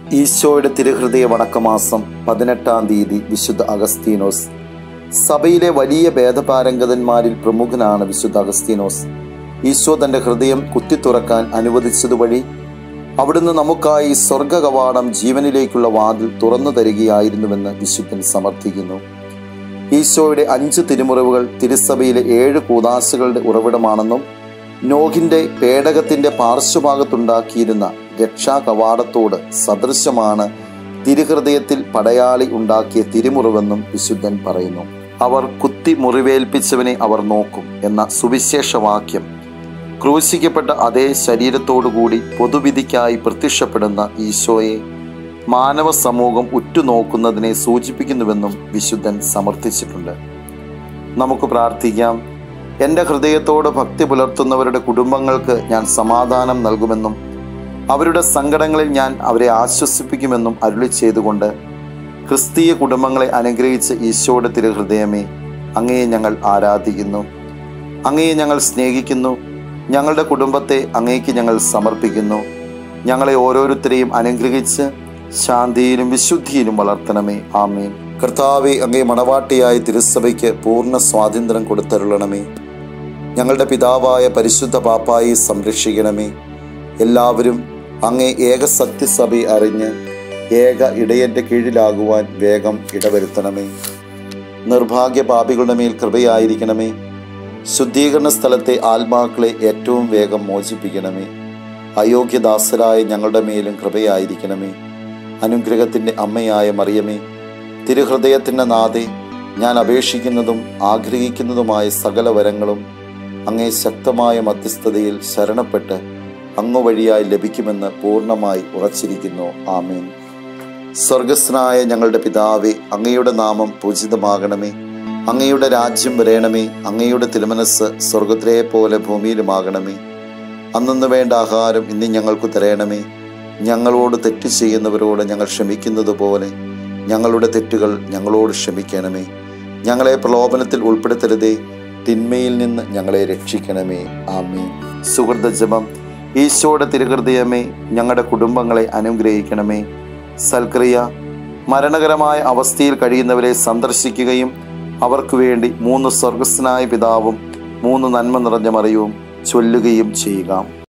ഈശോയുടെ തിരുഹൃദയ വണക്കമാസം പതിനെട്ടാം തീയതി വിശുദ്ധ അഗസ്തീനോസ് സഭയിലെ വലിയ ഭേദപാരംഗതന്മാരിൽ പ്രമുഖനാണ് വിശുദ്ധ അഗസ്തീനോസ് ഈശോ തൻ്റെ ഹൃദയം കുത്തിത്തുറക്കാൻ അനുവദിച്ചതുവഴി അവിടുന്ന് നമുക്കായി സ്വർഗ കവാടം ജീവനിലേക്കുള്ള വാതിൽ തുറന്നു തരികയായിരുന്നുവെന്ന് വിശുദ്ധൻ സമർത്ഥിക്കുന്നു ഈശോയുടെ അഞ്ച് തിരുമുറിവുകൾ തിരുസഭയിലെ ഏഴ് കൂതാശകളുടെ ഉറവിടമാണെന്നും നോഹിന്റെ പേടകത്തിന്റെ പാർശ്വഭാഗത്തുണ്ടാക്കിയിരുന്ന രക്ഷാ കവാടത്തോട് സദൃശമാണ് തിരുഹൃദയത്തിൽ പടയാളി ഉണ്ടാക്കിയ തിരുമുറിവെന്നും വിശുദ്ധൻ പറയുന്നു അവർ കുത്തി മുറിവേൽപ്പിച്ചവനെ അവർ നോക്കും എന്ന സുവിശേഷ വാക്യം ക്രൂശിക്കപ്പെട്ട അതേ ശരീരത്തോടുകൂടി പൊതുവിധിക്കായി പ്രത്യക്ഷപ്പെടുന്ന ഈശോയെ മാനവ സമൂഹം ഉറ്റുനോക്കുന്നതിനെ സൂചിപ്പിക്കുന്നുവെന്നും വിശുദ്ധൻ സമർത്ഥിച്ചിട്ടുണ്ട് നമുക്ക് പ്രാർത്ഥിക്കാം എൻ്റെ ഹൃദയത്തോട് ഭക്തി പുലർത്തുന്നവരുടെ കുടുംബങ്ങൾക്ക് ഞാൻ സമാധാനം നൽകുമെന്നും അവരുടെ സങ്കടങ്ങളിൽ ഞാൻ അവരെ ആശ്വസിപ്പിക്കുമെന്നും അരുളി ചെയ്തുകൊണ്ട് ക്രിസ്തീയ കുടുംബങ്ങളെ അനുഗ്രഹിച്ച ഈശോയുടെ തിരുഹൃദയമേ അങ്ങയെ ഞങ്ങൾ ആരാധിക്കുന്നു അങ്ങയെ ഞങ്ങൾ സ്നേഹിക്കുന്നു ഞങ്ങളുടെ കുടുംബത്തെ അങ്ങേക്ക് ഞങ്ങൾ സമർപ്പിക്കുന്നു ഞങ്ങളെ ഓരോരുത്തരെയും അനുഗ്രഹിച്ച് ശാന്തിയിലും വിശുദ്ധിയിലും വളർത്തണമേ ആമേൻ കർത്താവെ അങ്ങേ മണവാട്ടിയായ തിരുസഭയ്ക്ക് പൂർണ്ണ സ്വാതന്ത്ര്യം കൊടുത്തരുളണമേ ഞങ്ങളുടെ പിതാവായ പരിശുദ്ധ പാപ്പായി സംരക്ഷിക്കണമേ എല്ലാവരും അങ്ങേ ഏക സത്യസഭയെ അറിഞ്ഞ് ഏക ഇടയന്റെ കീഴിലാകുവാൻ വേഗം ഇടവരുത്തണമേ നിർഭാഗ്യ പാപികളുടെ മേൽ കൃപയായിരിക്കണമേ ശുദ്ധീകരണ സ്ഥലത്തെ ആത്മാക്കളെ ഏറ്റവും വേഗം മോചിപ്പിക്കണമേ അയോഗ്യദാസരായ ഞങ്ങളുടെ മേലും കൃപയായിരിക്കണമേ അനുഗ്രഹത്തിൻ്റെ അമ്മയായ മറിയമേ തിരുഹൃദയത്തിൻ്റെ നാഥെ ഞാൻ അപേക്ഷിക്കുന്നതും ആഗ്രഹിക്കുന്നതുമായ സകല വരങ്ങളും അങ്ങേ ശക്തമായ മധ്യസ്ഥതയിൽ ശരണപ്പെട്ട് അങ്ങ് വഴിയായി ലഭിക്കുമെന്ന് പൂർണ്ണമായി ഉറച്ചിരിക്കുന്നു ആമേൻ സ്വർഗസ്നായ ഞങ്ങളുടെ പിതാവേ അങ്ങയുടെ നാമം പൂജിതമാകണമേ അങ്ങയുടെ രാജ്യം വരേണമേ അങ്ങയുടെ തിരുമനസ് സ്വർഗത്തിലെ പോലെ ഭൂമിയിലുമാകണമേ അന്നു വേണ്ട ആഹാരം ഇന്ന് ഞങ്ങൾക്ക് തരയണമേ ഞങ്ങളോട് തെറ്റ് ചെയ്യുന്നവരോട് ഞങ്ങൾ ക്ഷമിക്കുന്നത് പോലെ ഞങ്ങളുടെ തെറ്റുകൾ ഞങ്ങളോട് ക്ഷമിക്കണമേ ഞങ്ങളെ പ്രലോഭനത്തിൽ ഉൾപ്പെടുത്തരുതേ തിന്മയിൽ നിന്ന് ഞങ്ങളെ രക്ഷിക്കണമേ ആമേ സുഹൃത ജപം ഈശോയുടെ തിരുഹൃദയമേ ഞങ്ങളുടെ കുടുംബങ്ങളെ അനുഗ്രഹിക്കണമേ സൽക്രിയ മരണകരമായ അവസ്ഥയിൽ കഴിയുന്നവരെ സന്ദർശിക്കുകയും അവർക്ക് വേണ്ടി മൂന്ന് സ്വർഗസ്നായ പിതാവും മൂന്ന് നന്മ നിറഞ്ഞ മറിയവും ചൊല്ലുകയും ചെയ്യുക